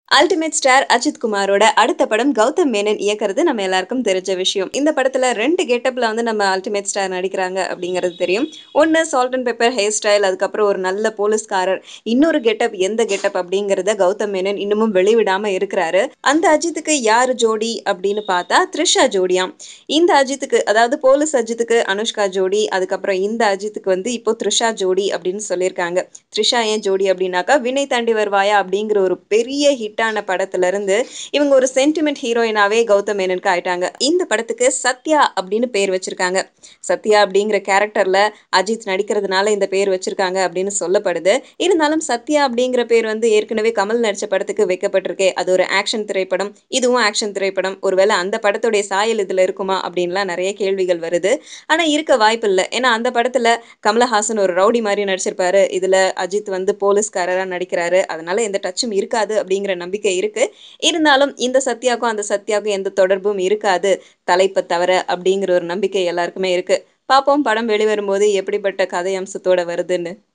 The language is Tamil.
அல்டிமேட் ஸ்டார் அஜித் குமாரோட அடுத்த படம் கௌதம் மேனன் இயக்கிறது நம்ம எல்லாருக்கும் தெரிஞ்ச விஷயம் இந்த படத்துல ரெண்டு கெட்டப்ல வந்து நம்ம அல்டிமேட் ஸ்டார் நடிக்கிறாங்க அப்படிங்கிறது தெரியும் ஒன்று salt and pepper hair style அதுக்கப்புறம் ஒரு நல்ல போலீஸ்காரர் இன்னொரு கெட்டப் எந்த கெட்டப் அப்படிங்கிறத கௌதம் மேனன் இன்னமும் வெளிவிடாம இருக்கிறாரு அந்த அஜித்துக்கு யாரு ஜோடி அப்படின்னு பார்த்தா த்ரிஷா ஜோடியாம் இந்த அஜித்துக்கு அதாவது போலீஸ் அஜித்துக்கு அனுஷ்கா ஜோடி அதுக்கப்புறம் இந்த அஜித்துக்கு வந்து இப்போ த்ரிஷா ஜோடி அப்படின்னு சொல்லியிருக்காங்க த்ரிஷா ஏன் ஜோடி அப்படின்னாக்கா வினை தாண்டி வருவாயா அப்படிங்கிற ஒரு பெரிய ஹிட்டான படத்துல இருந்து இவங்க ஒரு சென்டிமெண்ட் ஹீரோயினாவே கௌதம் மேனனுக்கு ஆயிட்டாங்க இந்த படத்துக்கு சத்யா அப்படின்னு பேர் வச்சிருக்காங்க சத்யா அப்படிங்கிற கேரக்டர்ல அஜித் நடிக்கிறதுனால இந்த பேர் வச்சிருக்காங்க அப்படின்னு சொல்லப்படுது இருந்தாலும் சத்யா அப்படிங்கிற பேர் வந்து ஏற்கனவே கமல் நடிச்ச படத்துக்கு வைக்கப்பட்டிருக்கே அது ஒரு ஆக்ஷன் திரைப்படம் இதுவும் ஆக்ஷன் திரைப்படம் ஒருவேளை அந்த படத்துடைய சாயல் இதுல இருக்குமா அப்படின்லாம் நிறைய கேள்விகள் வருது ஆனா இருக்க வாய்ப்பு இல்லை ஏன்னா அந்த படத்துல கமலஹாசன் ஒரு ரவுடி மாதிரி நடிச்சிருப்பாரு இதுல அஜித் வந்து போலீஸ்காரரா நடிக்கிறாரு அதனால எந்த டச்சும் இருக்காது அப்படிங்கிற நம்பிக்கை இருக்கு இருந்தாலும் இந்த சத்யாவுக்கும் அந்த சத்யாவுக்கும் எந்த தொடர்பும் இருக்காது தலைப்பை தவிர அப்படிங்கிற ஒரு நம்பிக்கை எல்லாருக்குமே இருக்கு பார்ப்போம் படம் வெளிவரும்போது எப்படிப்பட்ட கதை அம்சத்தோட வருதுன்னு